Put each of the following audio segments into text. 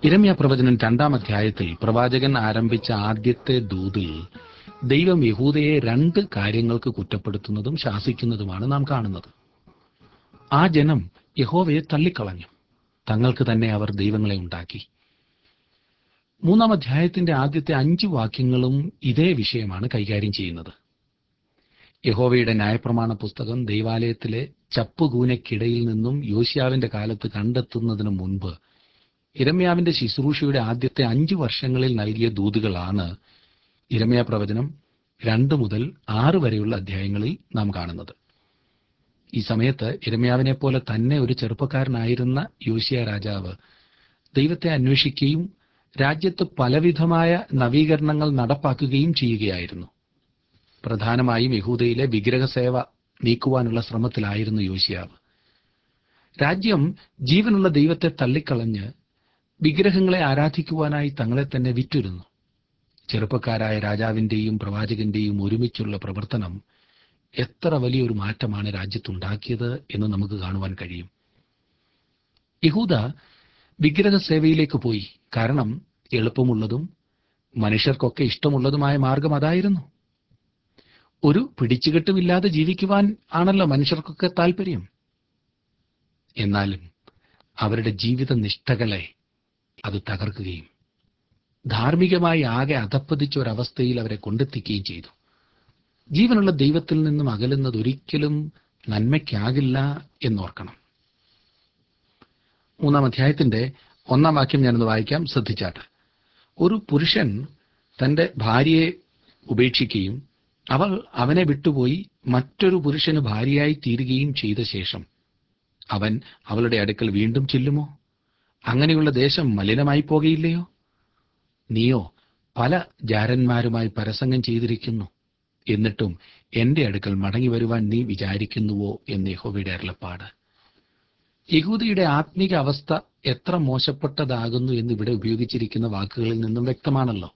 ഇരമ്യ പ്രവചനം രണ്ടാം അധ്യായത്തിൽ പ്രവാചകൻ ആരംഭിച്ച ആദ്യത്തെ ദൂതിൽ ദൈവം യഹൂദയെ രണ്ട് കാര്യങ്ങൾക്ക് കുറ്റപ്പെടുത്തുന്നതും ശാസിക്കുന്നതുമാണ് നാം കാണുന്നത് ആ ജനം യഹോവയെ തള്ളിക്കളഞ്ഞു തങ്ങൾക്ക് തന്നെ അവർ ദൈവങ്ങളെ ഉണ്ടാക്കി മൂന്നാം അധ്യായത്തിന്റെ ആദ്യത്തെ അഞ്ച് വാക്യങ്ങളും ഇതേ വിഷയമാണ് കൈകാര്യം ചെയ്യുന്നത് യഹോവയുടെ ന്യായപ്രമാണ പുസ്തകം ദൈവാലയത്തിലെ ചപ്പുകൂനയ്ക്കിടയിൽ നിന്നും യോശിയാവിന്റെ കാലത്ത് കണ്ടെത്തുന്നതിന് മുൻപ് ഇരമ്യാവിന്റെ ശുശ്രൂഷയുടെ ആദ്യത്തെ അഞ്ചു വർഷങ്ങളിൽ നൽകിയ ദൂതുകളാണ് ഇരമ്യ പ്രവചനം രണ്ട് മുതൽ ആറ് വരെയുള്ള അധ്യായങ്ങളിൽ നാം കാണുന്നത് ഈ സമയത്ത് ഇരമ്യാവിനെ പോലെ തന്നെ ഒരു ചെറുപ്പക്കാരനായിരുന്ന യോശിയ രാജാവ് ദൈവത്തെ അന്വേഷിക്കുകയും രാജ്യത്ത് പലവിധമായ നവീകരണങ്ങൾ നടപ്പാക്കുകയും ചെയ്യുകയായിരുന്നു പ്രധാനമായും യഹൂദയിലെ വിഗ്രഹസേവ നീക്കുവാനുള്ള ശ്രമത്തിലായിരുന്നു യോശിയാവ് രാജ്യം ജീവനുള്ള ദൈവത്തെ തള്ളിക്കളഞ്ഞ് വിഗ്രഹങ്ങളെ ആരാധിക്കുവാനായി തങ്ങളെ തന്നെ വിറ്റിരുന്നു ചെറുപ്പക്കാരായ രാജാവിന്റെയും പ്രവാചകന്റെയും ഒരുമിച്ചുള്ള പ്രവർത്തനം എത്ര വലിയൊരു മാറ്റമാണ് രാജ്യത്തുണ്ടാക്കിയത് എന്ന് നമുക്ക് കാണുവാൻ കഴിയും യഹൂദ വിഗ്രഹ സേവയിലേക്ക് പോയി കാരണം എളുപ്പമുള്ളതും മനുഷ്യർക്കൊക്കെ ഇഷ്ടമുള്ളതുമായ മാർഗം അതായിരുന്നു ഒരു പിടിച്ചുകെട്ടുമില്ലാതെ ജീവിക്കുവാൻ ആണല്ലോ മനുഷ്യർക്കൊക്കെ താല്പര്യം എന്നാലും അവരുടെ ജീവിത നിഷ്ഠകളെ അത് തകർക്കുകയും ധാർമ്മികമായി ആകെ അധപ്പതിച്ച ഒരവസ്ഥയിൽ അവരെ കൊണ്ടെത്തിക്കുകയും ചെയ്തു ജീവനുള്ള ദൈവത്തിൽ നിന്നും അകലുന്നത് ഒരിക്കലും നന്മയ്ക്കാകില്ല എന്നോർക്കണം മൂന്നാം അധ്യായത്തിന്റെ ഒന്നാം വാക്യം ഞാനൊന്ന് വായിക്കാം ശ്രദ്ധിച്ചാട്ട് ഒരു പുരുഷൻ തന്റെ ഭാര്യയെ ഉപേക്ഷിക്കുകയും അവൾ അവനെ വിട്ടുപോയി മറ്റൊരു പുരുഷന് ഭാര്യയായി തീരുകയും ചെയ്ത ശേഷം അവൻ അവളുടെ അടുക്കൽ വീണ്ടും ചെല്ലുമോ അങ്ങനെയുള്ള ദേശം മലിനമായി പോകുകയില്ലയോ നീയോ പല ജാരന്മാരുമായി പരസംഗം ചെയ്തിരിക്കുന്നു എന്നിട്ടും എന്റെ അടുക്കൽ മടങ്ങി വരുവാൻ നീ വിചാരിക്കുന്നുവോ എന്ന് യഹോവയുടെ അരുളപ്പാട് യഹൂദിയുടെ ആത്മീക അവസ്ഥ എത്ര മോശപ്പെട്ടതാകുന്നു എന്ന് ഇവിടെ ഉപയോഗിച്ചിരിക്കുന്ന വാക്കുകളിൽ നിന്നും വ്യക്തമാണല്ലോ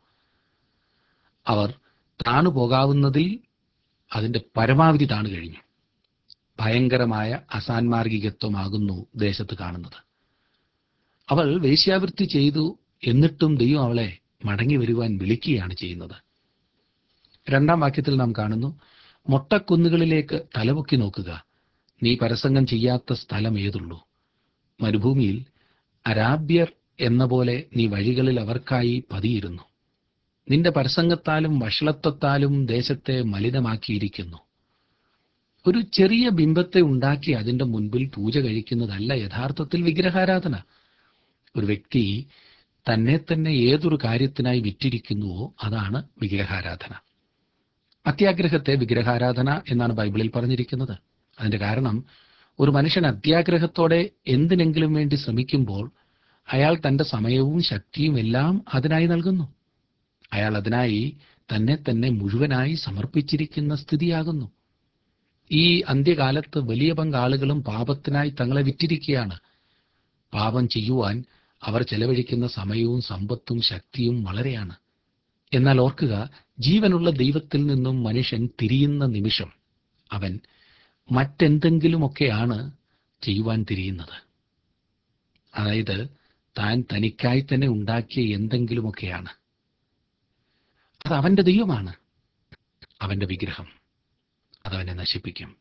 അവർ താണു പോകാവുന്നതിൽ അതിന്റെ പരമാവധി താണു കഴിഞ്ഞു ഭയങ്കരമായ അസാൻമാർഗികത്വമാകുന്നു ദേശത്ത് കാണുന്നത് അവൾ വേശ്യാവൃത്തി ചെയ്തു എന്നിട്ടും ദൈവം അവളെ മടങ്ങി വരുവാൻ വിളിക്കുകയാണ് ചെയ്യുന്നത് രണ്ടാം വാക്യത്തിൽ നാം കാണുന്നു മൊട്ടക്കുന്നുകളിലേക്ക് തലപൊക്കി നോക്കുക നീ പരസംഗം ചെയ്യാത്ത സ്ഥലം ഏതുള്ളൂ മരുഭൂമിയിൽ അരാബ്യർ എന്ന പോലെ നീ വഴികളിൽ അവർക്കായി പതിയിരുന്നു നിന്റെ പരസംഗത്താലും വഷളത്വത്താലും ദേശത്തെ മലിനമാക്കിയിരിക്കുന്നു ഒരു ചെറിയ ബിംബത്തെ ഉണ്ടാക്കി അതിന്റെ മുൻപിൽ പൂജ കഴിക്കുന്നതല്ല യഥാർത്ഥത്തിൽ വിഗ്രഹാരാധന ഒരു വ്യക്തി തന്നെ തന്നെ ഏതൊരു കാര്യത്തിനായി വിറ്റിരിക്കുന്നുവോ അതാണ് വിഗ്രഹാരാധന അത്യാഗ്രഹത്തെ വിഗ്രഹാരാധന എന്നാണ് ബൈബിളിൽ പറഞ്ഞിരിക്കുന്നത് അതിന്റെ കാരണം ഒരു മനുഷ്യൻ അത്യാഗ്രഹത്തോടെ എന്തിനെങ്കിലും വേണ്ടി ശ്രമിക്കുമ്പോൾ അയാൾ തന്റെ സമയവും ശക്തിയും എല്ലാം അതിനായി നൽകുന്നു അയാൾ അതിനായി തന്നെ തന്നെ മുഴുവനായി സമർപ്പിച്ചിരിക്കുന്ന സ്ഥിതിയാകുന്നു ഈ അന്ത്യകാലത്ത് വലിയ പങ്കാളുകളും പാപത്തിനായി തങ്ങളെ വിറ്റിരിക്കുകയാണ് പാപം ചെയ്യുവാൻ അവർ ചെലവഴിക്കുന്ന സമയവും സമ്പത്തും ശക്തിയും വളരെയാണ് എന്നാൽ ഓർക്കുക ജീവനുള്ള ദൈവത്തിൽ നിന്നും മനുഷ്യൻ തിരിയുന്ന നിമിഷം അവൻ മറ്റെന്തെങ്കിലുമൊക്കെയാണ് ചെയ്യുവാൻ തിരിയുന്നത് അതായത് താൻ തനിക്കായി തന്നെ ഉണ്ടാക്കിയ എന്തെങ്കിലുമൊക്കെയാണ് അത് അവന്റെ ദൈവമാണ് അവന്റെ വിഗ്രഹം അതവനെ നശിപ്പിക്കും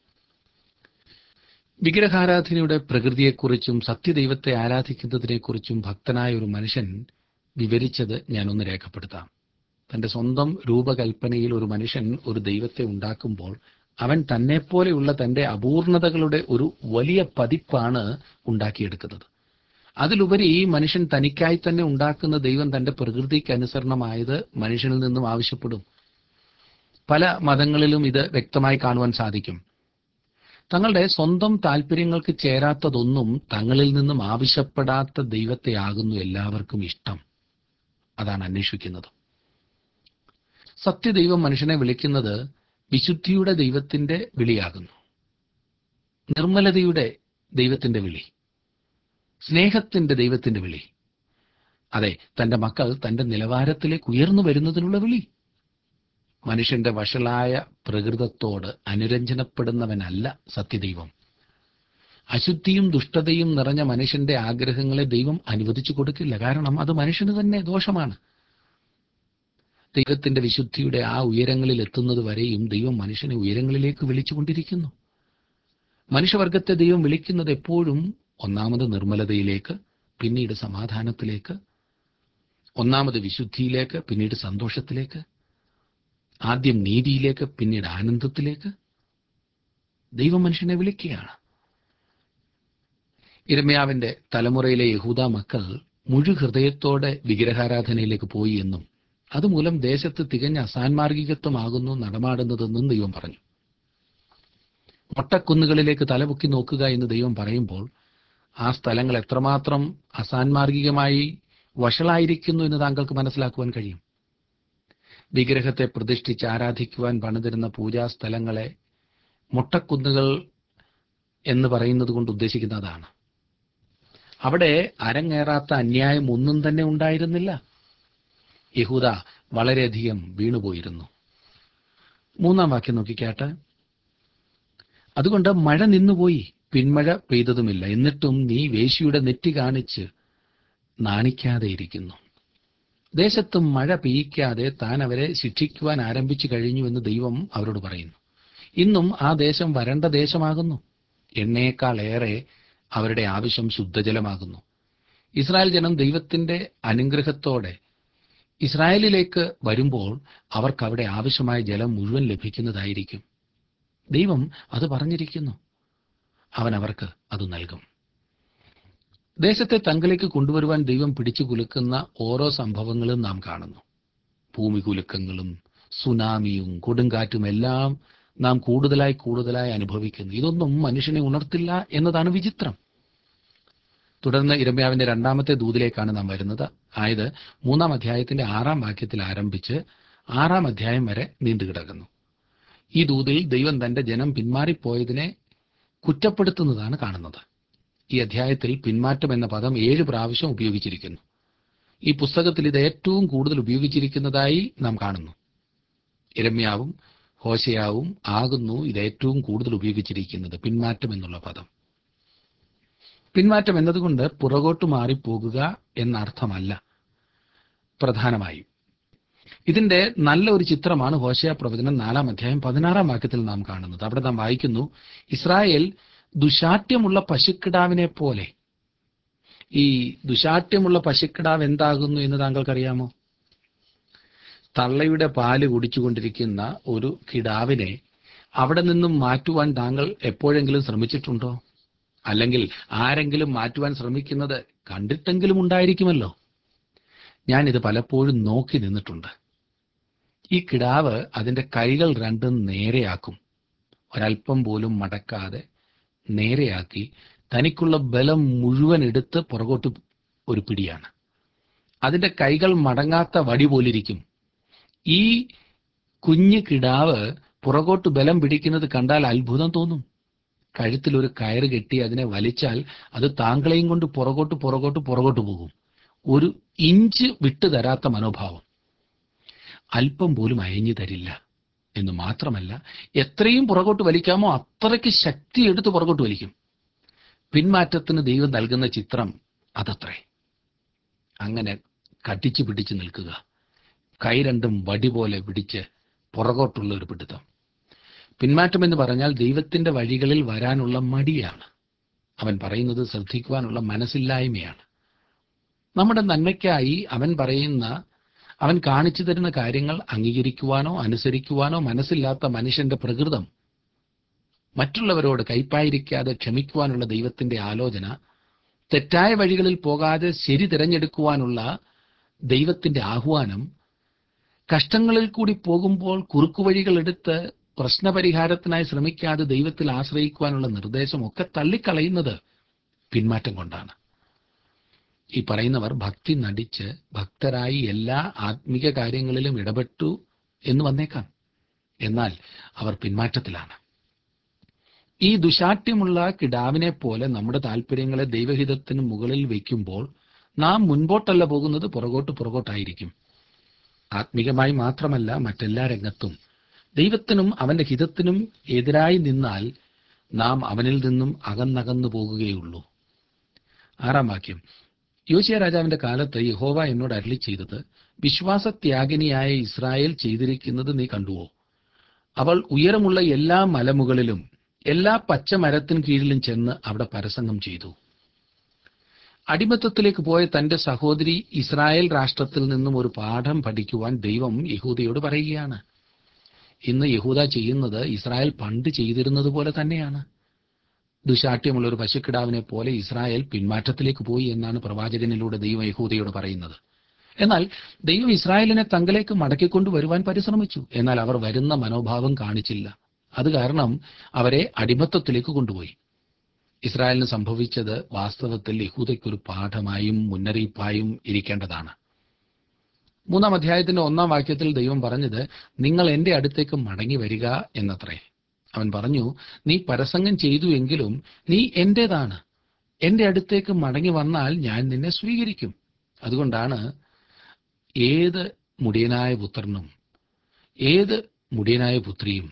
വിഗ്രഹാരാധനയുടെ പ്രകൃതിയെക്കുറിച്ചും സത്യദൈവത്തെ ആരാധിക്കുന്നതിനെക്കുറിച്ചും ഭക്തനായ ഒരു മനുഷ്യൻ വിവരിച്ചത് ഞാനൊന്ന് രേഖപ്പെടുത്താം തന്റെ സ്വന്തം രൂപകൽപ്പനയിൽ ഒരു മനുഷ്യൻ ഒരു ദൈവത്തെ ഉണ്ടാക്കുമ്പോൾ അവൻ തന്നെപ്പോലെയുള്ള തന്റെ അപൂർണതകളുടെ ഒരു വലിയ പതിപ്പാണ് ഉണ്ടാക്കിയെടുക്കുന്നത് അതിലുപരി ഈ മനുഷ്യൻ തനിക്കായി തന്നെ ഉണ്ടാക്കുന്ന ദൈവം തന്റെ പ്രകൃതിക്ക് അനുസരണമായത് മനുഷ്യനിൽ നിന്നും ആവശ്യപ്പെടും പല മതങ്ങളിലും ഇത് വ്യക്തമായി കാണുവാൻ സാധിക്കും തങ്ങളുടെ സ്വന്തം താല്പര്യങ്ങൾക്ക് ചേരാത്തതൊന്നും തങ്ങളിൽ നിന്നും ആവശ്യപ്പെടാത്ത ദൈവത്തെയാകുന്നു എല്ലാവർക്കും ഇഷ്ടം അതാണ് അന്വേഷിക്കുന്നത് സത്യദൈവം മനുഷ്യനെ വിളിക്കുന്നത് വിശുദ്ധിയുടെ ദൈവത്തിന്റെ വിളിയാകുന്നു നിർമ്മലതയുടെ ദൈവത്തിന്റെ വിളി സ്നേഹത്തിന്റെ ദൈവത്തിന്റെ വിളി അതെ തന്റെ മക്കൾ തന്റെ നിലവാരത്തിലേക്ക് ഉയർന്നു വരുന്നതിനുള്ള വിളി മനുഷ്യന്റെ വഷളായ പ്രകൃതത്തോട് അനുരഞ്ജനപ്പെടുന്നവനല്ല സത്യദൈവം അശുദ്ധിയും ദുഷ്ടതയും നിറഞ്ഞ മനുഷ്യന്റെ ആഗ്രഹങ്ങളെ ദൈവം അനുവദിച്ചു കൊടുക്കില്ല കാരണം അത് മനുഷ്യന് തന്നെ ദോഷമാണ് ദൈവത്തിന്റെ വിശുദ്ധിയുടെ ആ ഉയരങ്ങളിൽ എത്തുന്നത് വരെയും ദൈവം മനുഷ്യനെ ഉയരങ്ങളിലേക്ക് വിളിച്ചുകൊണ്ടിരിക്കുന്നു മനുഷ്യവർഗത്തെ ദൈവം വിളിക്കുന്നത് എപ്പോഴും ഒന്നാമത് നിർമ്മലതയിലേക്ക് പിന്നീട് സമാധാനത്തിലേക്ക് ഒന്നാമത് വിശുദ്ധിയിലേക്ക് പിന്നീട് സന്തോഷത്തിലേക്ക് ആദ്യം നീതിയിലേക്ക് പിന്നീട് ആനന്ദത്തിലേക്ക് ദൈവം മനുഷ്യനെ വിളിക്കുകയാണ് ഇരമ്യാവിന്റെ തലമുറയിലെ യഹൂദ മക്കൾ മുഴു ഹൃദയത്തോടെ വിഗ്രഹാരാധനയിലേക്ക് പോയി എന്നും അതുമൂലം ദേശത്ത് തികഞ്ഞ അസാൻമാർഗികത്വമാകുന്നു നടമാടുന്നതെന്നും ദൈവം പറഞ്ഞു മൊട്ടക്കുന്നുകളിലേക്ക് തലപൊക്കി നോക്കുക എന്ന് ദൈവം പറയുമ്പോൾ ആ സ്ഥലങ്ങൾ എത്രമാത്രം അസാൻമാർഗികമായി വഷളായിരിക്കുന്നു എന്ന് താങ്കൾക്ക് മനസ്സിലാക്കുവാൻ കഴിയും വിഗ്രഹത്തെ പ്രതിഷ്ഠിച്ച് ആരാധിക്കുവാൻ പണിതിരുന്ന പൂജാ സ്ഥലങ്ങളെ മുട്ടക്കുന്നുകൾ എന്ന് പറയുന്നത് കൊണ്ട് ഉദ്ദേശിക്കുന്നതാണ് അവിടെ അരങ്ങേറാത്ത അന്യായം ഒന്നും തന്നെ ഉണ്ടായിരുന്നില്ല യഹൂദ വളരെയധികം വീണുപോയിരുന്നു മൂന്നാം വാക്യം നോക്കിക്കാട്ടെ അതുകൊണ്ട് മഴ നിന്നുപോയി പിന്മഴ പെയ്തതുമില്ല എന്നിട്ടും നീ വേശിയുടെ നെറ്റി കാണിച്ച് നാണിക്കാതെ ഇരിക്കുന്നു ദേശത്തും മഴ പെയ്യിക്കാതെ താൻ അവരെ ശിക്ഷിക്കുവാൻ ആരംഭിച്ചു കഴിഞ്ഞുവെന്ന് ദൈവം അവരോട് പറയുന്നു ഇന്നും ആ ദേശം വരണ്ട ദേശമാകുന്നു എണ്ണയേക്കാൾ ഏറെ അവരുടെ ആവശ്യം ശുദ്ധജലമാകുന്നു ഇസ്രായേൽ ജനം ദൈവത്തിന്റെ അനുഗ്രഹത്തോടെ ഇസ്രായേലിലേക്ക് വരുമ്പോൾ അവർക്ക് അവിടെ ആവശ്യമായ ജലം മുഴുവൻ ലഭിക്കുന്നതായിരിക്കും ദൈവം അത് പറഞ്ഞിരിക്കുന്നു അവൻ അവർക്ക് അത് നൽകും ദേശത്തെ തങ്കിലേക്ക് കൊണ്ടുവരുവാൻ ദൈവം പിടിച്ചു കുലുക്കുന്ന ഓരോ സംഭവങ്ങളും നാം കാണുന്നു ഭൂമി കുലുക്കങ്ങളും സുനാമിയും കൊടുങ്കാറ്റും എല്ലാം നാം കൂടുതലായി കൂടുതലായി അനുഭവിക്കുന്നു ഇതൊന്നും മനുഷ്യനെ ഉണർത്തില്ല എന്നതാണ് വിചിത്രം തുടർന്ന് ഇരമ്യാവിന്റെ രണ്ടാമത്തെ ദൂതിലേക്കാണ് നാം വരുന്നത് ആയത് മൂന്നാം അധ്യായത്തിന്റെ ആറാം വാക്യത്തിൽ ആരംഭിച്ച് ആറാം അധ്യായം വരെ നീണ്ടുകിടക്കുന്നു ഈ ദൂതിൽ ദൈവം തന്റെ ജനം പിന്മാറിപ്പോയതിനെ കുറ്റപ്പെടുത്തുന്നതാണ് കാണുന്നത് ഈ അധ്യായത്തിൽ പിന്മാറ്റം എന്ന പദം ഏഴ് പ്രാവശ്യം ഉപയോഗിച്ചിരിക്കുന്നു ഈ പുസ്തകത്തിൽ ഇത് ഏറ്റവും കൂടുതൽ ഉപയോഗിച്ചിരിക്കുന്നതായി നാം കാണുന്നു ഇരമ്യാവും ഹോശയാവും ആകുന്നു ഇത് ഏറ്റവും കൂടുതൽ ഉപയോഗിച്ചിരിക്കുന്നത് പിന്മാറ്റം എന്നുള്ള പദം പിന്മാറ്റം എന്നതുകൊണ്ട് പുറകോട്ട് മാറിപ്പോകുക എന്നർത്ഥമല്ല പ്രധാനമായും ഇതിന്റെ നല്ല ഒരു ചിത്രമാണ് ഹോശയ പ്രവചനം നാലാം അധ്യായം പതിനാറാം വാക്യത്തിൽ നാം കാണുന്നത് അവിടെ നാം വായിക്കുന്നു ഇസ്രായേൽ ദുശാഠ്യമുള്ള പശുക്കിടാവിനെ പോലെ ഈ ദുശാഠ്യമുള്ള പശുക്കിടാവ് എന്താകുന്നു എന്ന് താങ്കൾക്കറിയാമോ തള്ളയുടെ പാല് കുടിച്ചുകൊണ്ടിരിക്കുന്ന ഒരു കിടാവിനെ അവിടെ നിന്നും മാറ്റുവാൻ താങ്കൾ എപ്പോഴെങ്കിലും ശ്രമിച്ചിട്ടുണ്ടോ അല്ലെങ്കിൽ ആരെങ്കിലും മാറ്റുവാൻ ശ്രമിക്കുന്നത് കണ്ടിട്ടെങ്കിലും ഉണ്ടായിരിക്കുമല്ലോ ഞാനിത് പലപ്പോഴും നോക്കി നിന്നിട്ടുണ്ട് ഈ കിടാവ് അതിന്റെ കൈകൾ രണ്ടും നേരെയാക്കും ഒരല്പം പോലും മടക്കാതെ നേരെയാക്കി തനിക്കുള്ള ബലം മുഴുവൻ എടുത്ത് പുറകോട്ട് ഒരു പിടിയാണ് അതിന്റെ കൈകൾ മടങ്ങാത്ത വടി പോലിരിക്കും ഈ കുഞ്ഞു കിടാവ് പുറകോട്ട് ബലം പിടിക്കുന്നത് കണ്ടാൽ അത്ഭുതം തോന്നും കഴുത്തിൽ ഒരു കയറ് കെട്ടി അതിനെ വലിച്ചാൽ അത് താങ്കളെയും കൊണ്ട് പുറകോട്ട് പുറകോട്ട് പുറകോട്ട് പോകും ഒരു ഇഞ്ച് വിട്ടു തരാത്ത മനോഭാവം അല്പം പോലും അയഞ്ഞു തരില്ല എന്ന് മാത്രമല്ല എത്രയും പുറകോട്ട് വലിക്കാമോ അത്രയ്ക്ക് ശക്തി എടുത്ത് പുറകോട്ട് വലിക്കും പിന്മാറ്റത്തിന് ദൈവം നൽകുന്ന ചിത്രം അതത്രേ അങ്ങനെ കട്ടിച്ചു പിടിച്ചു നിൽക്കുക കൈ രണ്ടും വടി പോലെ പിടിച്ച് പുറകോട്ടുള്ള ഒരു പിടുത്തം പിന്മാറ്റം എന്ന് പറഞ്ഞാൽ ദൈവത്തിന്റെ വഴികളിൽ വരാനുള്ള മടിയാണ് അവൻ പറയുന്നത് ശ്രദ്ധിക്കുവാനുള്ള മനസ്സില്ലായ്മയാണ് നമ്മുടെ നന്മയ്ക്കായി അവൻ പറയുന്ന അവൻ കാണിച്ചു തരുന്ന കാര്യങ്ങൾ അംഗീകരിക്കുവാനോ അനുസരിക്കുവാനോ മനസ്സില്ലാത്ത മനുഷ്യന്റെ പ്രകൃതം മറ്റുള്ളവരോട് കൈപ്പായിരിക്കാതെ ക്ഷമിക്കുവാനുള്ള ദൈവത്തിന്റെ ആലോചന തെറ്റായ വഴികളിൽ പോകാതെ ശരി തിരഞ്ഞെടുക്കുവാനുള്ള ദൈവത്തിന്റെ ആഹ്വാനം കഷ്ടങ്ങളിൽ കൂടി പോകുമ്പോൾ കുറുക്കുവഴികൾ എടുത്ത് പ്രശ്നപരിഹാരത്തിനായി ശ്രമിക്കാതെ ദൈവത്തിൽ ആശ്രയിക്കുവാനുള്ള നിർദ്ദേശം ഒക്കെ തള്ളിക്കളയുന്നത് പിന്മാറ്റം കൊണ്ടാണ് ഈ പറയുന്നവർ ഭക്തി നടിച്ച് ഭക്തരായി എല്ലാ ആത്മീക കാര്യങ്ങളിലും ഇടപെട്ടു എന്ന് വന്നേക്കാം എന്നാൽ അവർ പിന്മാറ്റത്തിലാണ് ഈ ദുശാഠ്യമുള്ള കിടാവിനെ പോലെ നമ്മുടെ താല്പര്യങ്ങളെ ദൈവഹിതത്തിന് മുകളിൽ വയ്ക്കുമ്പോൾ നാം മുൻപോട്ടല്ല പോകുന്നത് പുറകോട്ട് പുറകോട്ടായിരിക്കും ആത്മീകമായി മാത്രമല്ല മറ്റെല്ലാ രംഗത്തും ദൈവത്തിനും അവന്റെ ഹിതത്തിനും എതിരായി നിന്നാൽ നാം അവനിൽ നിന്നും അകന്നകന്നു പോകുകയുള്ളൂ ആറാം വാക്യം യോശിയ രാജാവിന്റെ കാലത്ത് യഹോവ എന്നോട് അരളി ചെയ്തത് വിശ്വാസത്യാഗിനിയായ ഇസ്രായേൽ ചെയ്തിരിക്കുന്നത് നീ കണ്ടുവോ അവൾ ഉയരമുള്ള എല്ലാ മലമുകളിലും എല്ലാ പച്ചമരത്തിൻ കീഴിലും ചെന്ന് അവിടെ പരസംഗം ചെയ്തു അടിമത്തത്തിലേക്ക് പോയ തന്റെ സഹോദരി ഇസ്രായേൽ രാഷ്ട്രത്തിൽ നിന്നും ഒരു പാഠം പഠിക്കുവാൻ ദൈവം യഹൂദയോട് പറയുകയാണ് ഇന്ന് യഹൂദ ചെയ്യുന്നത് ഇസ്രായേൽ പണ്ട് ചെയ്തിരുന്നത് പോലെ തന്നെയാണ് ദുശാഠ്യമുള്ള ഒരു പശുക്കിടാവിനെ പോലെ ഇസ്രായേൽ പിന്മാറ്റത്തിലേക്ക് പോയി എന്നാണ് പ്രവാചകനിലൂടെ ദൈവം യഹൂദയോട് പറയുന്നത് എന്നാൽ ദൈവം ഇസ്രായേലിനെ തങ്കലേക്ക് മടക്കിക്കൊണ്ടുവരുവാൻ പരിശ്രമിച്ചു എന്നാൽ അവർ വരുന്ന മനോഭാവം കാണിച്ചില്ല അത് കാരണം അവരെ അടിമത്തത്തിലേക്ക് കൊണ്ടുപോയി ഇസ്രായേലിന് സംഭവിച്ചത് വാസ്തവത്തിൽ യഹൂദയ്ക്കൊരു പാഠമായും മുന്നറിയിപ്പായും ഇരിക്കേണ്ടതാണ് മൂന്നാം അധ്യായത്തിന്റെ ഒന്നാം വാക്യത്തിൽ ദൈവം പറഞ്ഞത് നിങ്ങൾ എന്റെ അടുത്തേക്ക് മടങ്ങി വരിക എന്നത്രേ അവൻ പറഞ്ഞു നീ പരസംഗം ചെയ്തു എങ്കിലും നീ എന്റേതാണ് എന്റെ അടുത്തേക്ക് മടങ്ങി വന്നാൽ ഞാൻ നിന്നെ സ്വീകരിക്കും അതുകൊണ്ടാണ് ഏത് മുടിയനായ പുത്രനും ഏത് മുടിയനായ പുത്രിയും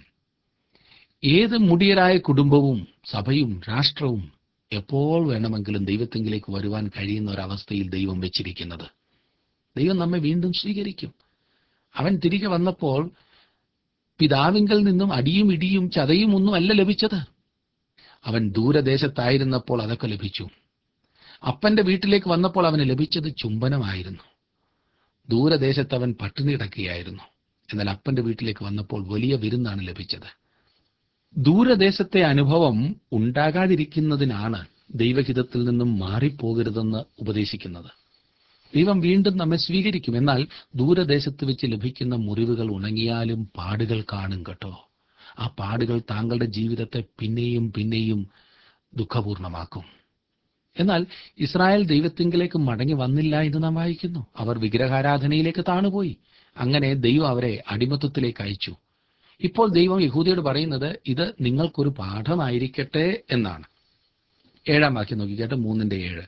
ഏത് മുടിയരായ കുടുംബവും സഭയും രാഷ്ട്രവും എപ്പോൾ വേണമെങ്കിലും ദൈവത്തെങ്കിലേക്ക് വരുവാൻ കഴിയുന്ന ഒരവസ്ഥയിൽ ദൈവം വെച്ചിരിക്കുന്നത് ദൈവം നമ്മെ വീണ്ടും സ്വീകരിക്കും അവൻ തിരികെ വന്നപ്പോൾ പിതാവിങ്കൽ നിന്നും അടിയും ഇടിയും ചതയും ഒന്നും അല്ല ലഭിച്ചത് അവൻ ദൂരദേശത്തായിരുന്നപ്പോൾ അതൊക്കെ ലഭിച്ചു അപ്പന്റെ വീട്ടിലേക്ക് വന്നപ്പോൾ അവന് ലഭിച്ചത് ചുംബനമായിരുന്നു ദൂരദേശത്ത് അവൻ പട്ടിണി കിടക്കുകയായിരുന്നു എന്നാൽ അപ്പന്റെ വീട്ടിലേക്ക് വന്നപ്പോൾ വലിയ വിരുന്നാണ് ലഭിച്ചത് ദൂരദേശത്തെ അനുഭവം ഉണ്ടാകാതിരിക്കുന്നതിനാണ് ദൈവഹിതത്തിൽ നിന്നും മാറിപ്പോകരുതെന്ന് ഉപദേശിക്കുന്നത് ദൈവം വീണ്ടും നമ്മെ സ്വീകരിക്കും എന്നാൽ ദൂരദേശത്ത് വെച്ച് ലഭിക്കുന്ന മുറിവുകൾ ഉണങ്ങിയാലും പാടുകൾ കാണും കേട്ടോ ആ പാടുകൾ താങ്കളുടെ ജീവിതത്തെ പിന്നെയും പിന്നെയും ദുഃഖപൂർണമാക്കും എന്നാൽ ഇസ്രായേൽ ദൈവത്തിങ്കിലേക്ക് മടങ്ങി വന്നില്ല എന്ന് നാം വായിക്കുന്നു അവർ വിഗ്രഹാരാധനയിലേക്ക് താണുപോയി അങ്ങനെ ദൈവം അവരെ അടിമത്വത്തിലേക്ക് അയച്ചു ഇപ്പോൾ ദൈവം യഹൂദിയോട് പറയുന്നത് ഇത് നിങ്ങൾക്കൊരു പാഠമായിരിക്കട്ടെ എന്നാണ് ഏഴാം വാക്യം നോക്കിക്കേട്ടെ മൂന്നിന്റെ ഏഴ്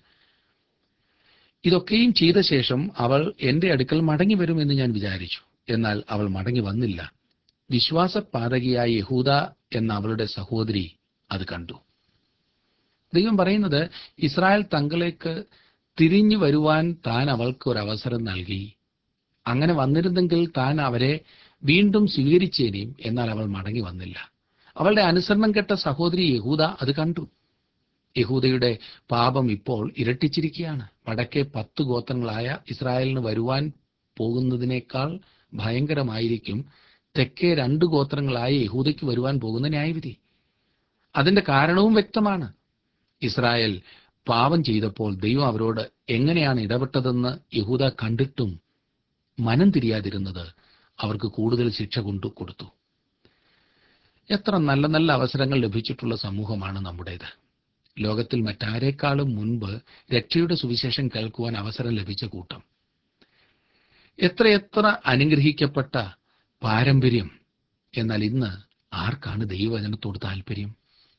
ഇതൊക്കെയും ചെയ്ത ശേഷം അവൾ എന്റെ അടുക്കൽ മടങ്ങി വരുമെന്ന് ഞാൻ വിചാരിച്ചു എന്നാൽ അവൾ മടങ്ങി വന്നില്ല വിശ്വാസപാതകിയായ യഹൂദ എന്ന അവളുടെ സഹോദരി അത് കണ്ടു ദൈവം പറയുന്നത് ഇസ്രായേൽ തങ്ങളിലേക്ക് തിരിഞ്ഞു വരുവാൻ താൻ അവൾക്ക് ഒരു അവസരം നൽകി അങ്ങനെ വന്നിരുന്നെങ്കിൽ താൻ അവരെ വീണ്ടും സ്വീകരിച്ചേനെയും എന്നാൽ അവൾ മടങ്ങി വന്നില്ല അവളുടെ അനുസരണം കെട്ട സഹോദരി യഹൂദ അത് കണ്ടു യഹൂദയുടെ പാപം ഇപ്പോൾ ഇരട്ടിച്ചിരിക്കുകയാണ് വടക്കേ പത്ത് ഗോത്രങ്ങളായ ഇസ്രായേലിന് വരുവാൻ പോകുന്നതിനേക്കാൾ ഭയങ്കരമായിരിക്കും തെക്കേ രണ്ട് ഗോത്രങ്ങളായ യഹൂദയ്ക്ക് വരുവാൻ പോകുന്ന ന്യായവിധി അതിന്റെ കാരണവും വ്യക്തമാണ് ഇസ്രായേൽ പാപം ചെയ്തപ്പോൾ ദൈവം അവരോട് എങ്ങനെയാണ് ഇടപെട്ടതെന്ന് യഹൂദ കണ്ടിട്ടും മനം തിരിയാതിരുന്നത് അവർക്ക് കൂടുതൽ ശിക്ഷ കൊണ്ടു കൊടുത്തു എത്ര നല്ല നല്ല അവസരങ്ങൾ ലഭിച്ചിട്ടുള്ള സമൂഹമാണ് നമ്മുടേത് ലോകത്തിൽ മറ്റാരേക്കാളും മുൻപ് രക്ഷയുടെ സുവിശേഷം കേൾക്കുവാൻ അവസരം ലഭിച്ച കൂട്ടം എത്രയെത്ര അനുഗ്രഹിക്കപ്പെട്ട പാരമ്പര്യം എന്നാൽ ഇന്ന് ആർക്കാണ് ദൈവവചനത്തോട് താല്പര്യം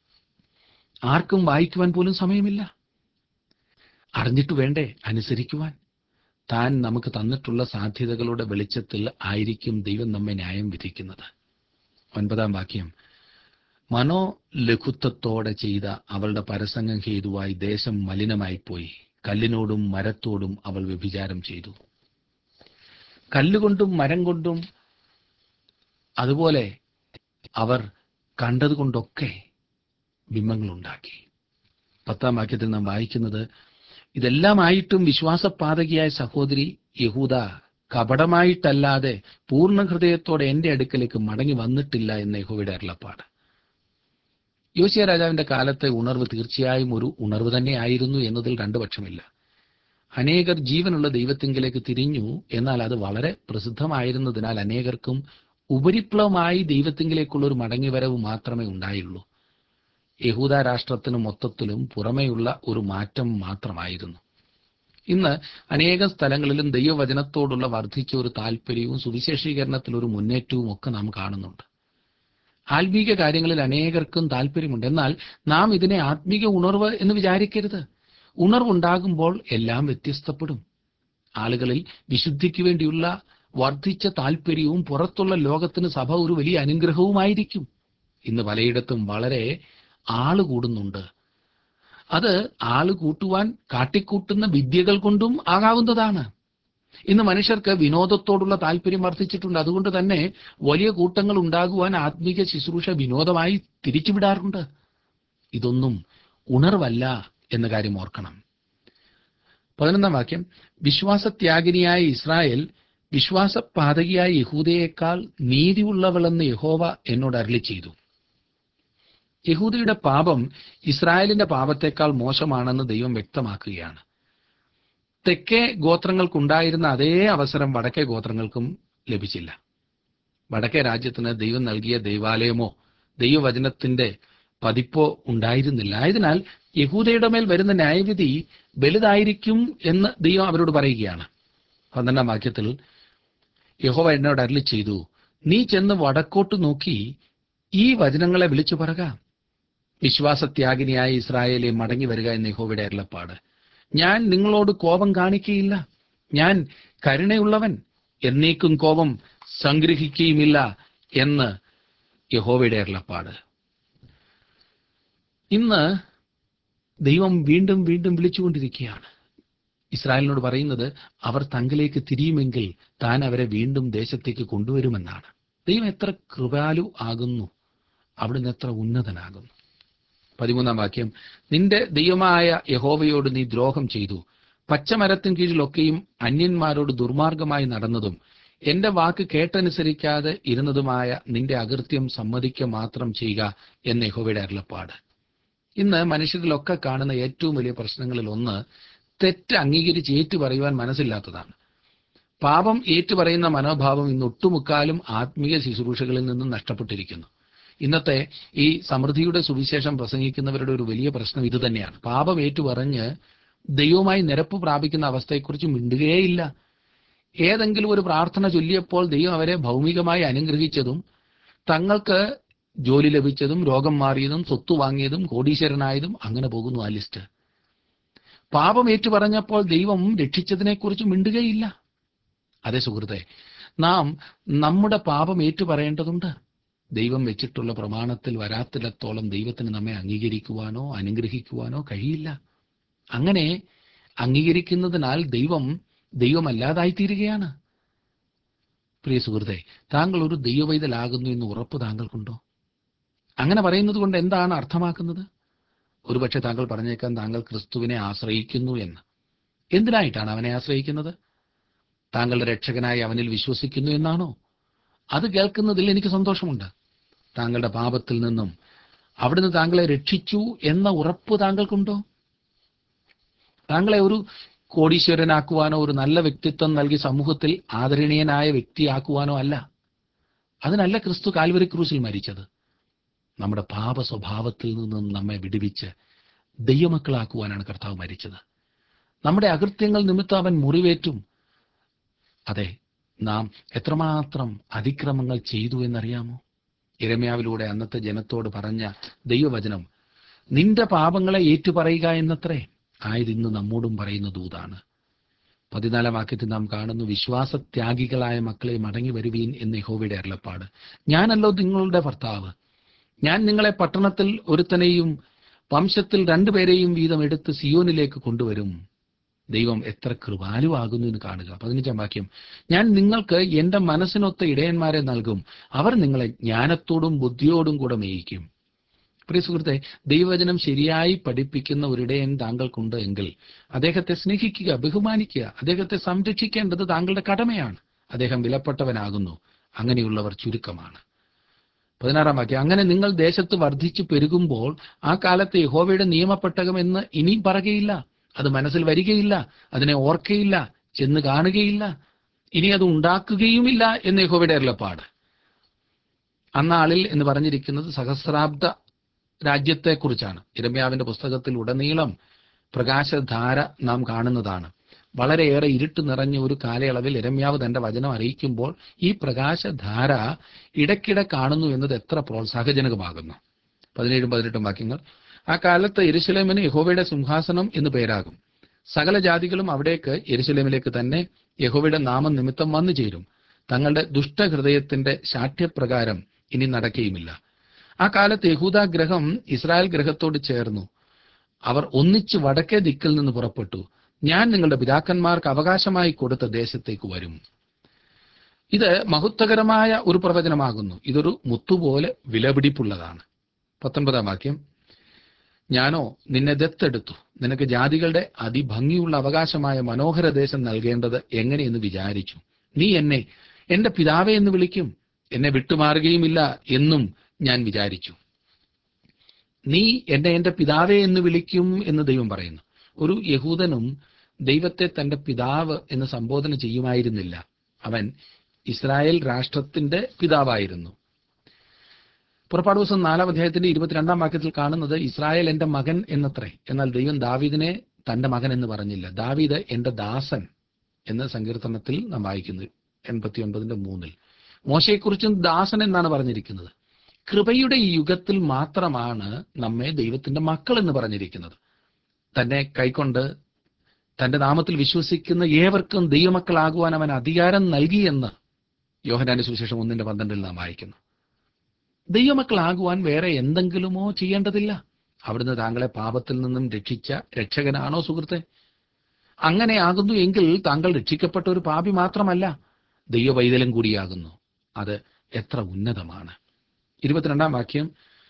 ആർക്കും വായിക്കുവാൻ പോലും സമയമില്ല അറിഞ്ഞിട്ട് വേണ്ടേ അനുസരിക്കുവാൻ താൻ നമുക്ക് തന്നിട്ടുള്ള സാധ്യതകളുടെ വെളിച്ചത്തിൽ ആയിരിക്കും ദൈവം നമ്മെ ന്യായം വിധിക്കുന്നത് ഒൻപതാം വാക്യം മനോലഘുത്വത്തോടെ ചെയ്ത അവളുടെ പരസംഗം ഹേതുവായി ദേശം മലിനമായിപ്പോയി കല്ലിനോടും മരത്തോടും അവൾ വ്യഭിചാരം ചെയ്തു കല്ലുകൊണ്ടും മരം കൊണ്ടും അതുപോലെ അവർ കണ്ടതുകൊണ്ടൊക്കെ ബിംബങ്ങളുണ്ടാക്കി പത്താം വാക്യത്തിൽ നാം വായിക്കുന്നത് ഇതെല്ലാമായിട്ടും വിശ്വാസപാതകിയായ സഹോദരി യഹൂദ കപടമായിട്ടല്ലാതെ പൂർണ്ണ ഹൃദയത്തോടെ എന്റെ അടുക്കലേക്ക് മടങ്ങി വന്നിട്ടില്ല എന്ന യഹോവയുടെ അരുളപ്പാട് യോശിയ രാജാവിന്റെ കാലത്തെ ഉണർവ് തീർച്ചയായും ഒരു ഉണർവ് തന്നെയായിരുന്നു എന്നതിൽ രണ്ടു പക്ഷമില്ല അനേകർ ജീവനുള്ള ദൈവത്തിങ്കിലേക്ക് തിരിഞ്ഞു എന്നാൽ അത് വളരെ പ്രസിദ്ധമായിരുന്നതിനാൽ അനേകർക്കും ഉപരിപ്ലവമായി ദൈവത്തിങ്കിലേക്കുള്ള ഒരു മടങ്ങിവരവ് മാത്രമേ ഉണ്ടായുള്ളൂ യഹൂദ രാഷ്ട്രത്തിന് മൊത്തത്തിലും പുറമെയുള്ള ഒരു മാറ്റം മാത്രമായിരുന്നു ഇന്ന് അനേക സ്ഥലങ്ങളിലും ദൈവവചനത്തോടുള്ള വർദ്ധിച്ച ഒരു താല്പര്യവും സുവിശേഷീകരണത്തിൽ ഒരു മുന്നേറ്റവും ഒക്കെ നാം കാണുന്നുണ്ട് ആത്മീക കാര്യങ്ങളിൽ അനേകർക്കും താല്പര്യമുണ്ട് എന്നാൽ നാം ഇതിനെ ആത്മീക ഉണർവ് എന്ന് വിചാരിക്കരുത് ഉണർവുണ്ടാകുമ്പോൾ എല്ലാം വ്യത്യസ്തപ്പെടും ആളുകളിൽ വിശുദ്ധിക്ക് വേണ്ടിയുള്ള വർദ്ധിച്ച താല്പര്യവും പുറത്തുള്ള ലോകത്തിന് സഭ ഒരു വലിയ അനുഗ്രഹവുമായിരിക്കും ഇന്ന് പലയിടത്തും വളരെ ആള് കൂടുന്നുണ്ട് അത് ആള് കൂട്ടുവാൻ കാട്ടിക്കൂട്ടുന്ന വിദ്യകൾ കൊണ്ടും ആകാവുന്നതാണ് ഇന്ന് മനുഷ്യർക്ക് വിനോദത്തോടുള്ള താല്പര്യം വർദ്ധിച്ചിട്ടുണ്ട് അതുകൊണ്ട് തന്നെ വലിയ കൂട്ടങ്ങൾ ഉണ്ടാകുവാൻ ആത്മീക ശുശ്രൂഷ വിനോദമായി തിരിച്ചുവിടാറുണ്ട് ഇതൊന്നും ഉണർവല്ല എന്ന കാര്യം ഓർക്കണം പതിനൊന്നാം വാക്യം വിശ്വാസത്യാഗിനിയായ ഇസ്രായേൽ വിശ്വാസപാതകിയായ യഹൂദയേക്കാൾ നീതിയുള്ളവളെന്ന് യഹോവ എന്നോട് അരളി ചെയ്തു യഹൂദയുടെ പാപം ഇസ്രായേലിന്റെ പാപത്തെക്കാൾ മോശമാണെന്ന് ദൈവം വ്യക്തമാക്കുകയാണ് തെക്കേ ഗോത്രങ്ങൾക്കുണ്ടായിരുന്ന അതേ അവസരം വടക്കേ ഗോത്രങ്ങൾക്കും ലഭിച്ചില്ല വടക്കേ രാജ്യത്തിന് ദൈവം നൽകിയ ദൈവാലയമോ ദൈവവചനത്തിന്റെ പതിപ്പോ ഉണ്ടായിരുന്നില്ല ആയതിനാൽ യഹൂദയുടെ മേൽ വരുന്ന ന്യായവിധി വലുതായിരിക്കും എന്ന് ദൈവം അവരോട് പറയുകയാണ് പന്ത്രണ്ടാം വാക്യത്തിൽ യഹോവ എന്നോട് അരളി ചെയ്തു നീ ചെന്ന് വടക്കോട്ട് നോക്കി ഈ വചനങ്ങളെ വിളിച്ചു പറക വിശ്വാസത്യാഗിനിയായ ഇസ്രായേലെ മടങ്ങി വരിക എന്ന് യഹോവയുടെ അരുളപ്പാട് ഞാൻ നിങ്ങളോട് കോപം കാണിക്കുകയില്ല ഞാൻ കരുണയുള്ളവൻ എന്നേക്കും കോപം സംഗ്രഹിക്കുകയുമില്ല എന്ന് യഹോവയുടെ അരുളപ്പാട് ഇന്ന് ദൈവം വീണ്ടും വീണ്ടും വിളിച്ചുകൊണ്ടിരിക്കുകയാണ് ഇസ്രായേലിനോട് പറയുന്നത് അവർ തങ്കിലേക്ക് തിരിയുമെങ്കിൽ താൻ അവരെ വീണ്ടും ദേശത്തേക്ക് കൊണ്ടുവരുമെന്നാണ് ദൈവം എത്ര കൃപാലു ആകുന്നു അവിടുന്ന് എത്ര ഉന്നതനാകുന്നു പതിമൂന്നാം വാക്യം നിന്റെ ദൈവമായ യഹോവയോട് നീ ദ്രോഹം ചെയ്തു പച്ചമരത്തിൻ കീഴിലൊക്കെയും അന്യന്മാരോട് ദുർമാർഗമായി നടന്നതും എന്റെ വാക്ക് കേട്ടനുസരിക്കാതെ ഇരുന്നതുമായ നിന്റെ അകൃത്യം സമ്മതിക്കുക മാത്രം ചെയ്യുക എന്ന് യഹോവയുടെ അരുളപ്പാട് ഇന്ന് മനുഷ്യരിലൊക്കെ കാണുന്ന ഏറ്റവും വലിയ പ്രശ്നങ്ങളിൽ ഒന്ന് തെറ്റ് അംഗീകരിച്ച് ഏറ്റുപറയുവാൻ മനസ്സില്ലാത്തതാണ് പാപം ഏറ്റുപറയുന്ന മനോഭാവം ഇന്ന് ഒട്ടുമുക്കാലും ആത്മീയ ശുശ്രൂഷകളിൽ നിന്നും നഷ്ടപ്പെട്ടിരിക്കുന്നു ഇന്നത്തെ ഈ സമൃദ്ധിയുടെ സുവിശേഷം പ്രസംഗിക്കുന്നവരുടെ ഒരു വലിയ പ്രശ്നം ഇത് തന്നെയാണ് പാപം ഏറ്റുപറഞ്ഞ് ദൈവവുമായി നിരപ്പ് പ്രാപിക്കുന്ന അവസ്ഥയെക്കുറിച്ച് മിണ്ടുകയേയില്ല ഏതെങ്കിലും ഒരു പ്രാർത്ഥന ചൊല്ലിയപ്പോൾ ദൈവം അവരെ ഭൗമികമായി അനുഗ്രഹിച്ചതും തങ്ങൾക്ക് ജോലി ലഭിച്ചതും രോഗം മാറിയതും സ്വത്ത് വാങ്ങിയതും കോടീശ്വരനായതും അങ്ങനെ പോകുന്നു ആ ലിസ്റ്റ് പാപം ഏറ്റുപറഞ്ഞപ്പോൾ ദൈവം രക്ഷിച്ചതിനെക്കുറിച്ച് മിണ്ടുകയില്ല അതെ സുഹൃത്തെ നാം നമ്മുടെ പാപം ഏറ്റുപറയേണ്ടതുണ്ട് ദൈവം വെച്ചിട്ടുള്ള പ്രമാണത്തിൽ വരാത്തിടത്തോളം ദൈവത്തിന് നമ്മെ അംഗീകരിക്കുവാനോ അനുഗ്രഹിക്കുവാനോ കഴിയില്ല അങ്ങനെ അംഗീകരിക്കുന്നതിനാൽ ദൈവം ദൈവമല്ലാതായിത്തീരുകയാണ് പ്രിയ സുഹൃത്തെ താങ്കൾ ഒരു ദൈവവൈതലാകുന്നു എന്ന് ഉറപ്പ് താങ്കൾക്കുണ്ടോ അങ്ങനെ പറയുന്നത് കൊണ്ട് എന്താണ് അർത്ഥമാക്കുന്നത് ഒരുപക്ഷെ താങ്കൾ പറഞ്ഞേക്കാൻ താങ്കൾ ക്രിസ്തുവിനെ ആശ്രയിക്കുന്നു എന്ന് എന്തിനായിട്ടാണ് അവനെ ആശ്രയിക്കുന്നത് താങ്കളുടെ രക്ഷകനായി അവനിൽ വിശ്വസിക്കുന്നു എന്നാണോ അത് കേൾക്കുന്നതിൽ എനിക്ക് സന്തോഷമുണ്ട് താങ്കളുടെ പാപത്തിൽ നിന്നും അവിടുന്ന് താങ്കളെ രക്ഷിച്ചു എന്ന ഉറപ്പ് താങ്കൾക്കുണ്ടോ താങ്കളെ ഒരു കോടീശ്വരനാക്കുവാനോ ഒരു നല്ല വ്യക്തിത്വം നൽകി സമൂഹത്തിൽ ആദരണീയനായ വ്യക്തിയാക്കുവാനോ അല്ല അതിനല്ല ക്രിസ്തു കാൽവരി ക്രൂസിൽ മരിച്ചത് നമ്മുടെ പാപ സ്വഭാവത്തിൽ നിന്നും നമ്മെ വിടുവിച്ച് ദൈവമക്കളാക്കുവാനാണ് കർത്താവ് മരിച്ചത് നമ്മുടെ അകൃത്യങ്ങൾ നിമിത്തം അവൻ മുറിവേറ്റും അതെ നാം എത്രമാത്രം അതിക്രമങ്ങൾ ചെയ്തു എന്നറിയാമോ ഇരമ്യാവിലൂടെ അന്നത്തെ ജനത്തോട് പറഞ്ഞ ദൈവവചനം നിന്റെ പാപങ്ങളെ ഏറ്റുപറയുക എന്നത്രേ ആയത് ഇന്ന് നമ്മോടും പറയുന്ന ദൂതാണ് പതിനാലാം വാക്യത്തിൽ നാം കാണുന്നു വിശ്വാസത്യാഗികളായ മക്കളെ മടങ്ങി വരുവീൻ എന്ന് യഹോവയുടെ അരുളപ്പാട് ഞാനല്ലോ നിങ്ങളുടെ ഭർത്താവ് ഞാൻ നിങ്ങളെ പട്ടണത്തിൽ ഒരുത്തനെയും വംശത്തിൽ രണ്ടുപേരെയും വീതം എടുത്ത് സിയോനിലേക്ക് കൊണ്ടുവരും ദൈവം എത്ര കൃപാലുവാകുന്നു എന്ന് കാണുക പതിനഞ്ചാം വാക്യം ഞാൻ നിങ്ങൾക്ക് എന്റെ മനസ്സിനൊത്ത ഇടയന്മാരെ നൽകും അവർ നിങ്ങളെ ജ്ഞാനത്തോടും ബുദ്ധിയോടും കൂടെ മേയിക്കും പ്രിയ സുഹൃത്തെ ദൈവവചനം ശരിയായി പഠിപ്പിക്കുന്ന ഒരിടയൻ താങ്കൾക്കുണ്ട് എങ്കിൽ അദ്ദേഹത്തെ സ്നേഹിക്കുക ബഹുമാനിക്കുക അദ്ദേഹത്തെ സംരക്ഷിക്കേണ്ടത് താങ്കളുടെ കടമയാണ് അദ്ദേഹം വിലപ്പെട്ടവനാകുന്നു അങ്ങനെയുള്ളവർ ചുരുക്കമാണ് പതിനാറാം വാക്യം അങ്ങനെ നിങ്ങൾ ദേശത്ത് വർദ്ധിച്ചു പെരുകുമ്പോൾ ആ കാലത്ത് യഹോവയുടെ നിയമപ്പെട്ടകം എന്ന് ഇനിയും പറയുകയില്ല അത് മനസ്സിൽ വരികയില്ല അതിനെ ഓർക്കയില്ല ചെന്ന് കാണുകയില്ല ഇനി അത് ഉണ്ടാക്കുകയുമില്ല എന്ന് യഹോവയുടെ അരുളപ്പാട് അന്നാളിൽ എന്ന് പറഞ്ഞിരിക്കുന്നത് സഹസ്രാബ്ദ രാജ്യത്തെക്കുറിച്ചാണ് ഇരമ്യാവിന്റെ പുസ്തകത്തിൽ ഉടനീളം പ്രകാശധാര നാം കാണുന്നതാണ് വളരെയേറെ ഇരുട്ട് നിറഞ്ഞ ഒരു കാലയളവിൽ ഇരമ്യാവ് തന്റെ വചനം അറിയിക്കുമ്പോൾ ഈ പ്രകാശധാര ഇടയ്ക്കിടെ കാണുന്നു എന്നത് എത്ര പ്രോത്സാഹജനകമാകുന്നു പതിനേഴും പതിനെട്ടും വാക്യങ്ങൾ ആ കാലത്ത് എരുസലേമിന് യഹോവയുടെ സിംഹാസനം എന്ന് പേരാകും സകല ജാതികളും അവിടേക്ക് എരുസലേമിലേക്ക് തന്നെ യഹോവയുടെ നാമം നിമിത്തം വന്നു ചേരും തങ്ങളുടെ ദുഷ്ടഹൃദയത്തിന്റെ ശാഠ്യപ്രകാരം ഇനി നടക്കുകയുമില്ല ആ കാലത്ത് യഹൂദ ഗ്രഹം ഇസ്രായേൽ ഗ്രഹത്തോട് ചേർന്നു അവർ ഒന്നിച്ച് വടക്കേ ദിക്കിൽ നിന്ന് പുറപ്പെട്ടു ഞാൻ നിങ്ങളുടെ പിതാക്കന്മാർക്ക് അവകാശമായി കൊടുത്ത ദേശത്തേക്ക് വരും ഇത് മഹത്വകരമായ ഒരു പ്രവചനമാകുന്നു ഇതൊരു മുത്തുപോലെ വിലപിടിപ്പുള്ളതാണ് പത്തൊൻപതാം വാക്യം ഞാനോ നിന്നെ ദത്തെടുത്തു നിനക്ക് ജാതികളുടെ അതിഭംഗിയുള്ള അവകാശമായ മനോഹര ദേശം നൽകേണ്ടത് എങ്ങനെയെന്ന് വിചാരിച്ചു നീ എന്നെ എന്റെ പിതാവേ എന്ന് വിളിക്കും എന്നെ വിട്ടുമാറുകയുമില്ല എന്നും ഞാൻ വിചാരിച്ചു നീ എന്നെ എന്റെ പിതാവേ എന്ന് വിളിക്കും എന്ന് ദൈവം പറയുന്നു ഒരു യഹൂദനും ദൈവത്തെ തന്റെ പിതാവ് എന്ന് സംബോധന ചെയ്യുമായിരുന്നില്ല അവൻ ഇസ്രായേൽ രാഷ്ട്രത്തിന്റെ പിതാവായിരുന്നു പുറപ്പാട് ദിവസം നാലാം അധ്യായത്തിന്റെ ഇരുപത്തിരണ്ടാം വാക്യത്തിൽ കാണുന്നത് ഇസ്രായേൽ എന്റെ മകൻ എന്നത്രേ എന്നാൽ ദൈവം ദാവീദിനെ തന്റെ മകൻ എന്ന് പറഞ്ഞില്ല ദാവീദ് എന്റെ ദാസൻ എന്ന സങ്കീർത്തനത്തിൽ നാം വായിക്കുന്നു എൺപത്തി ഒൻപതിന്റെ മൂന്നിൽ മോശയെക്കുറിച്ചും ദാസൻ എന്നാണ് പറഞ്ഞിരിക്കുന്നത് കൃപയുടെ ഈ യുഗത്തിൽ മാത്രമാണ് നമ്മെ ദൈവത്തിന്റെ മക്കൾ എന്ന് പറഞ്ഞിരിക്കുന്നത് തന്നെ കൈക്കൊണ്ട് തന്റെ നാമത്തിൽ വിശ്വസിക്കുന്ന ഏവർക്കും ദൈവമക്കളാകുവാൻ അവൻ അധികാരം നൽകിയെന്ന് യോഹനാന്റെ സുവിശേഷം ഒന്നിന്റെ പന്ത്രണ്ടിൽ നാം വായിക്കുന്നു ദൈവമക്കളാകുവാൻ വേറെ എന്തെങ്കിലുമോ ചെയ്യേണ്ടതില്ല അവിടുന്ന് താങ്കളെ പാപത്തിൽ നിന്നും രക്ഷിച്ച രക്ഷകനാണോ സുഹൃത്തെ അങ്ങനെ ആകുന്നു എങ്കിൽ താങ്കൾ രക്ഷിക്കപ്പെട്ട ഒരു പാപി മാത്രമല്ല ദൈവവൈതലും കൂടിയാകുന്നു അത് എത്ര ഉന്നതമാണ് ഇരുപത്തിരണ്ടാം വാക്യം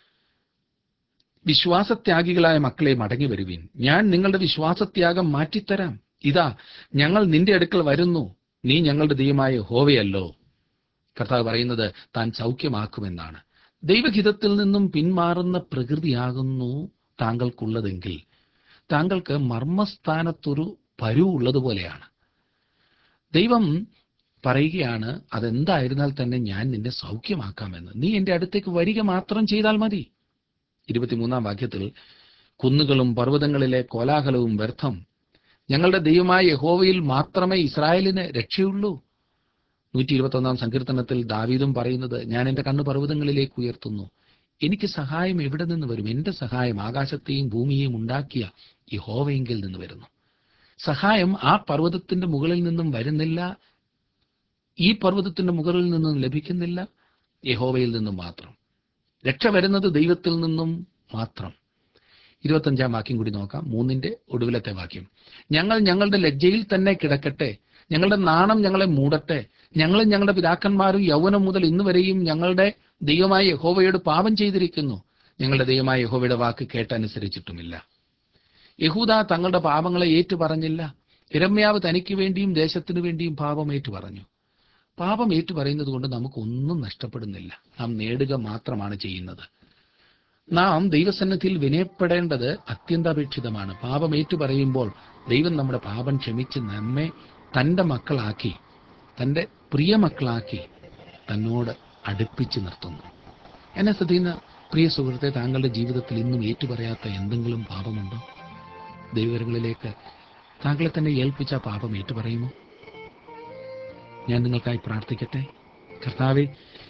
വിശ്വാസത്യാഗികളായ മക്കളെ മടങ്ങി വരുവീൻ ഞാൻ നിങ്ങളുടെ വിശ്വാസത്യാഗം മാറ്റിത്തരാം ഇതാ ഞങ്ങൾ നിന്റെ അടുക്കൽ വരുന്നു നീ ഞങ്ങളുടെ ദൈവമായ ഹോവയല്ലോ കർത്താവ് പറയുന്നത് താൻ സൗഖ്യമാക്കുമെന്നാണ് ദൈവഹിതത്തിൽ നിന്നും പിന്മാറുന്ന പ്രകൃതിയാകുന്നു താങ്കൾക്കുള്ളതെങ്കിൽ താങ്കൾക്ക് മർമ്മസ്ഥാനത്തൊരു പരുവുള്ളതുപോലെയാണ് ദൈവം പറയുകയാണ് അതെന്തായിരുന്നാൽ തന്നെ ഞാൻ നിന്നെ സൗഖ്യമാക്കാമെന്ന് നീ എന്റെ അടുത്തേക്ക് വരിക മാത്രം ചെയ്താൽ മതി ഇരുപത്തിമൂന്നാം വാക്യത്തിൽ കുന്നുകളും പർവ്വതങ്ങളിലെ കോലാഹലവും വ്യർത്ഥം ഞങ്ങളുടെ ദൈവമായ യഹോവയിൽ മാത്രമേ ഇസ്രായേലിന് രക്ഷയുള്ളൂ നൂറ്റി ഇരുപത്തൊന്നാം സങ്കീർത്തനത്തിൽ ദാവീദും പറയുന്നത് ഞാൻ എന്റെ കണ്ണ് പർവ്വതങ്ങളിലേക്ക് ഉയർത്തുന്നു എനിക്ക് സഹായം എവിടെ നിന്ന് വരും എന്റെ സഹായം ആകാശത്തെയും ഭൂമിയെയും ഉണ്ടാക്കിയ യഹോവയെങ്കിൽ നിന്ന് വരുന്നു സഹായം ആ പർവ്വതത്തിന്റെ മുകളിൽ നിന്നും വരുന്നില്ല ഈ പർവ്വതത്തിന്റെ മുകളിൽ നിന്നും ലഭിക്കുന്നില്ല യഹോവയിൽ നിന്നും മാത്രം രക്ഷ വരുന്നത് ദൈവത്തിൽ നിന്നും മാത്രം ഇരുപത്തഞ്ചാം വാക്യം കൂടി നോക്കാം മൂന്നിന്റെ ഒടുവിലത്തെ വാക്യം ഞങ്ങൾ ഞങ്ങളുടെ ലജ്ജയിൽ തന്നെ കിടക്കട്ടെ ഞങ്ങളുടെ നാണം ഞങ്ങളെ മൂടട്ടെ ഞങ്ങളും ഞങ്ങളുടെ പിതാക്കന്മാരും യൗവനം മുതൽ ഇന്ന് വരെയും ഞങ്ങളുടെ ദൈവമായ യഹോവയോട് പാപം ചെയ്തിരിക്കുന്നു ഞങ്ങളുടെ ദൈവമായ യഹോവയുടെ വാക്ക് കേട്ടനുസരിച്ചിട്ടുമില്ല യഹൂദ തങ്ങളുടെ പാപങ്ങളെ ഏറ്റു പറഞ്ഞില്ല ഇരമ്യാവ് തനിക്ക് വേണ്ടിയും ദേശത്തിനു വേണ്ടിയും പാപം ഏറ്റു പറഞ്ഞു പാപം ഏറ്റു പറയുന്നത് കൊണ്ട് നമുക്കൊന്നും നഷ്ടപ്പെടുന്നില്ല നാം നേടുക മാത്രമാണ് ചെയ്യുന്നത് നാം ദൈവസന്നിധിയിൽ വിനയപ്പെടേണ്ടത് അത്യന്താപേക്ഷിതമാണ് പാപം ഏറ്റു പറയുമ്പോൾ ദൈവം നമ്മുടെ പാപം ക്ഷമിച്ച് നമ്മെ തൻ്റെ മക്കളാക്കി തൻ്റെ പ്രിയ മക്കളാക്കി തന്നോട് അടുപ്പിച്ച് നിർത്തുന്നു എന്നെ ശ്രദ്ധിക്കുന്ന പ്രിയ സുഹൃത്തെ താങ്കളുടെ ജീവിതത്തിൽ ഇന്നും ഏറ്റുപറയാത്ത എന്തെങ്കിലും പാപമുണ്ടോ ദൈവങ്ങളിലേക്ക് താങ്കളെ തന്നെ ഏൽപ്പിച്ച ആ പാപം ഏറ്റുപറയുമോ ഞാൻ നിങ്ങൾക്കായി പ്രാർത്ഥിക്കട്ടെ കർത്താവെ